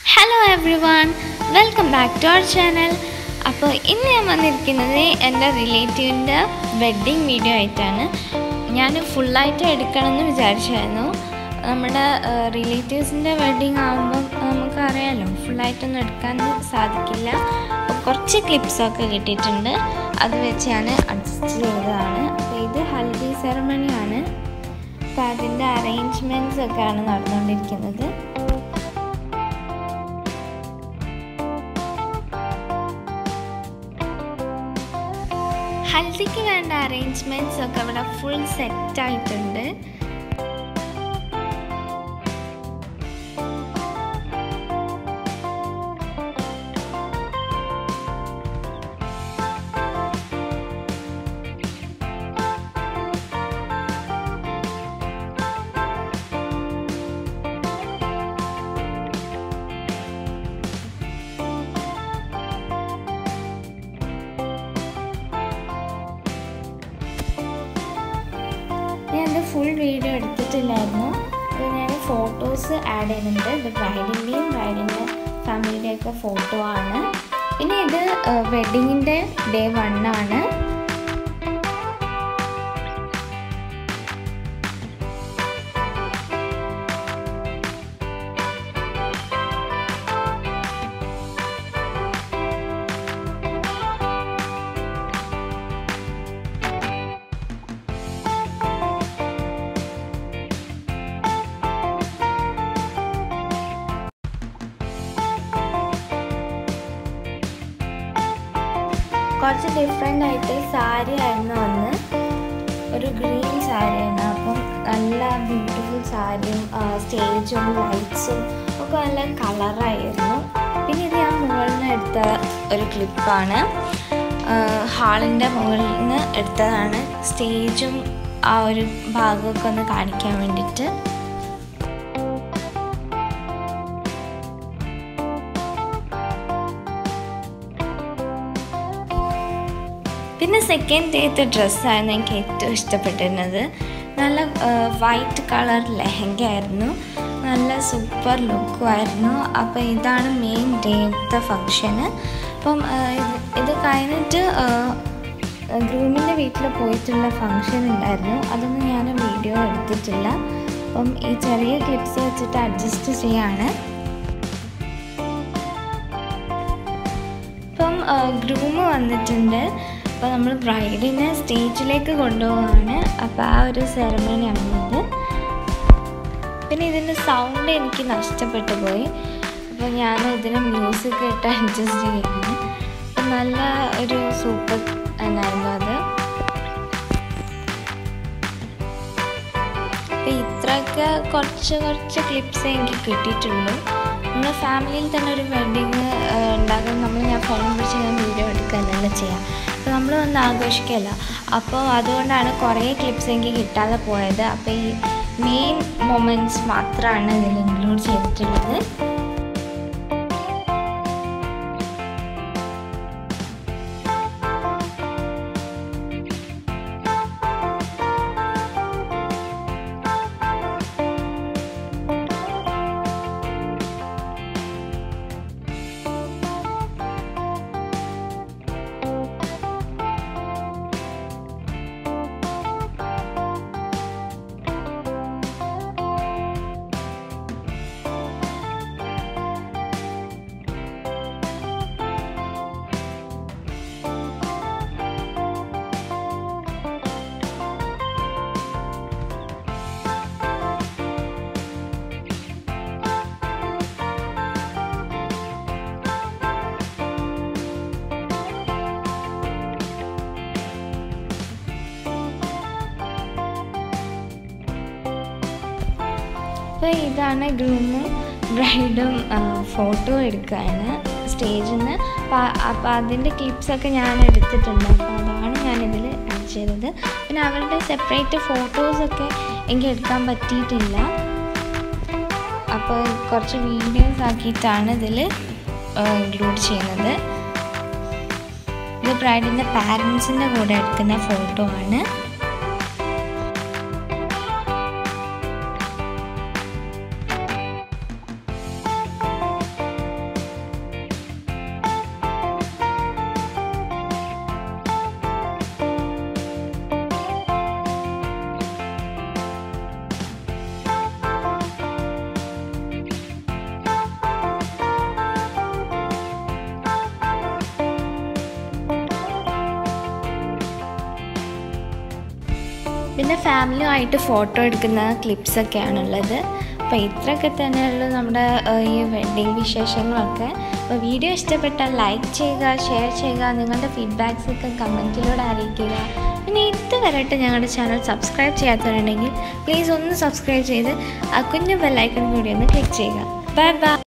hello everyone welcome back to our channel അപ്പോൾ ഇന്ന് ഞാൻ വന്നിരിക്കുന്നത് എൻ്റെ റിലേറ്റീവിൻ്റെ വെഡ്ഡിങ് വീഡിയോ ആയിട്ടാണ് ഞാൻ ഫുള്ളായിട്ട് എടുക്കണമെന്ന് വിചാരിച്ചായിരുന്നു നമ്മുടെ റിലേറ്റീവ്സിൻ്റെ വെഡ്ഡിങ് ആകുമ്പം നമുക്കറിയാലോ ഫുള്ളായിട്ടൊന്നും എടുക്കാൻ സാധിക്കില്ല അപ്പോൾ കുറച്ച് ക്ലിപ്സൊക്കെ കിട്ടിയിട്ടുണ്ട് അത് വെച്ച് ഞാൻ അഡ്ജസ്റ്റ് ചെയ്തതാണ് അപ്പോൾ ഇത് ഹൽദി സെറമണിയാണ് അപ്പോൾ അതിൻ്റെ അറേഞ്ച്മെൻറ്റ്സ് ഒക്കെയാണ് നടന്നുകൊണ്ടിരിക്കുന്നത് ഹൽദിക്ക് വേണ്ട അറേഞ്ച്മെൻറ്റ്സ് ഒക്കെ ഇവിടെ ഫുൾ സെറ്റ് ആയിട്ടുണ്ട് ഞാൻ എൻ്റെ ഫുൾ വീഡിയോ എടുത്തിട്ടില്ലായിരുന്നു അപ്പോൾ ഞാൻ ഫോട്ടോസ് ആഡ് ചെയ്യുന്നുണ്ട് ഇത് ബ്രൈഡിൻ്റെയും ബ്രൈഡിൻ്റെ ഫാമിലിയുടെയൊക്കെ ഫോട്ടോ ആണ് പിന്നെ ഇത് വെഡ്ഡിങ്ങിൻ്റെ ഡേ വൺ ആണ് കുറച്ച് ഡിഫറെൻ്റ് ആയിട്ട് സാരി ആയിരുന്നു അന്ന് ഒരു ഗ്രീൻ സാരിയാണ് അപ്പം നല്ല ബ്യൂട്ടിഫുൾ സാരിയും സ്റ്റേജും ലൈറ്റ്സും ഒക്കെ നല്ല കളറായിരുന്നു പിന്നെ ഇത് ഞാൻ മുകളിൽ നിന്ന് എടുത്ത ഒരു ക്ലിപ്പാണ് ഹാളിൻ്റെ മുകളിൽ നിന്ന് എടുത്തതാണ് സ്റ്റേജും ആ ഒരു ഭാഗമൊക്കെ ഒന്ന് കാണിക്കാൻ വേണ്ടിയിട്ട് പിന്നെ സെക്കൻഡ് ഡേത്തെ ഡ്രസ്സായിരുന്നു എനിക്ക് ഏറ്റവും ഇഷ്ടപ്പെട്ടിരുന്നത് നല്ല വൈറ്റ് കളർ ലെഹങ്ക ആയിരുന്നു നല്ല സൂപ്പർ ലുക്കും ആയിരുന്നു അപ്പോൾ ഇതാണ് മെയിൻ ഡേത്തെ ഫങ്ഷന് അപ്പം ഇത് കഴിഞ്ഞിട്ട് ഗ്രൂമിൻ്റെ വീട്ടിൽ പോയിട്ടുള്ള ഫങ്ഷൻ ഉണ്ടായിരുന്നു അതൊന്നും ഞാൻ വീഡിയോ എടുത്തിട്ടില്ല അപ്പം ഈ ചെറിയ ക്ലിപ്സ് വെച്ചിട്ട് അഡ്ജസ്റ്റ് ചെയ്യാണ് ഇപ്പം ഗ്രൂം വന്നിട്ടുണ്ട് അപ്പോൾ നമ്മൾ ബ്രൈഡിനെ സ്റ്റേജിലേക്ക് കൊണ്ടുപോവാണ് അപ്പോൾ ആ ഒരു സെറമണിയാണിത് പിന്നെ ഇതിൻ്റെ സൗണ്ട് എനിക്ക് നഷ്ടപ്പെട്ടു പോയി അപ്പോൾ ഞാൻ ഇതിന് മ്യൂസിക് ഇട്ട് അഡ്ജസ്റ്റ് ചെയ്യുന്നു അപ്പം നല്ല ഒരു സൂപ്പർ എന്നായിരുന്നു അത് അപ്പോൾ ഇത്രയൊക്കെ കുറച്ച് കുറച്ച് ക്ലിപ്സ് എനിക്ക് കിട്ടിയിട്ടുള്ളൂ നമ്മുടെ ഫാമിലിയിൽ തന്നെ ഒരു വെഡിങ് ഉണ്ടാകും നമ്മൾ ഞാൻ ഫോൺ പിടിച്ച് ഞാൻ വീഡിയോ എടുക്കുകയെന്നല്ല ചെയ്യാം അപ്പോൾ നമ്മൾ വന്ന് ആഘോഷിക്കല്ല അപ്പോൾ അതുകൊണ്ടാണ് കുറേ ക്ലിപ്സ് എനിക്ക് കിട്ടാതെ പോയത് അപ്പോൾ ഈ മെയിൻ മൊമെൻറ്റ്സ് മാത്രമാണ് ഇതിൽ ഇൻക്ലൂഡ് ചെയ്തിട്ടുള്ളത് അപ്പോൾ ഇതാണ് ഗ്രൂമും ബ്രൈഡും ഫോട്ടോ എടുക്കുകയാണ് സ്റ്റേജിൽ നിന്ന് അപ്പോൾ അപ്പോൾ അതിൻ്റെ ക്ലിപ്സൊക്കെ ഞാൻ എടുത്തിട്ടുണ്ട് അപ്പോൾ അതാണ് ഞാനിതിൽ ആഡ് ചെയ്തത് പിന്നെ അവരുടെ സെപ്പറേറ്റ് ഫോട്ടോസൊക്കെ എനിക്ക് എടുക്കാൻ പറ്റിയിട്ടില്ല അപ്പോൾ കുറച്ച് വീഡിയോസ് ആക്കിയിട്ടാണ് ഇതിൽ ഇൻക്ലൂഡ് ചെയ്യുന്നത് ഇത് ബ്രൈഡിൻ്റെ പാരൻസിൻ്റെ കൂടെ എടുക്കുന്ന ഫോട്ടോ ആണ് പിന്നെ ഫാമിലിയുമായിട്ട് ഫോട്ടോ എടുക്കുന്ന ക്ലിപ്സൊക്കെയാണുള്ളത് അപ്പോൾ ഇത്രയൊക്കെ തന്നെയുള്ളൂ നമ്മുടെ ഏഹ്, ഈ വെഡ്ഡിങ് വിശേഷങ്ങളൊക്കെ അപ്പോൾ വീഡിയോ ഇഷ്ടപ്പെട്ടാൽ ലൈക്ക് ചെയ്യുക ഷെയർ ചെയ്യുക നിങ്ങളുടെ ഫീഡ്ബാക്സ് ഒക്കെ കമൻറ്റിലൂടെ അറിയിക്കുക പിന്നെ ഇതുവരെയായിട്ട് ഞങ്ങളുടെ ചാനൽ സബ്സ്ക്രൈബ് ചെയ്യാത്തവരുണ്ടെങ്കിൽ പ്ലീസ് ഒന്ന് സബ്സ്ക്രൈബ് ചെയ്ത് ആ കുഞ്ഞു ബെല്ലൈക്കൺ കൂടി ഒന്ന് ക്ലിക്ക് ചെയ്യുക ബൈ ബൈ